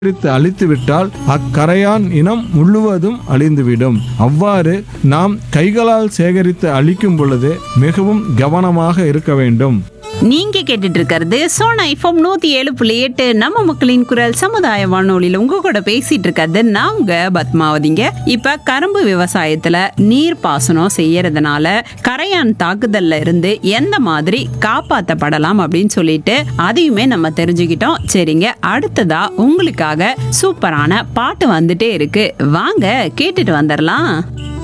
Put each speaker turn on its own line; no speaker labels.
சேகரித்து அழித்துவிட்டால் அக்கரையான் இனம் முழுவதும் அழிந்துவிடும் அவ்வாறு நாம் கைகளால் சேகரித்து அழிக்கும் பொழுது மிகவும் கவனமாக இருக்க வேண்டும்
நீங்க கேட்டுட்டு இருக்கிறது சோனா ஐஃபோம் நூத்தி ஏழு புள்ளி எட்டு நம்ம மக்களின் குரல் சமுதாய வானொலியில உங்க கூட பேசிட்டு இருக்கிறது நான் உங்க பத்மாவதிங்க இப்ப கரும்பு விவசாயத்துல நீர் பாசனம் செய்யறதுனால கரையான் தாக்குதல்ல இருந்து எந்த மாதிரி காப்பாத்தப்படலாம் அப்படின்னு சொல்லிட்டு அதையுமே நம்ம தெரிஞ்சுக்கிட்டோம் சரிங்க அடுத்ததா உங்களுக்காக சூப்பரான பாட்டு வந்துட்டே இருக்கு வாங்க கேட்டுட்டு வந்துடலாம்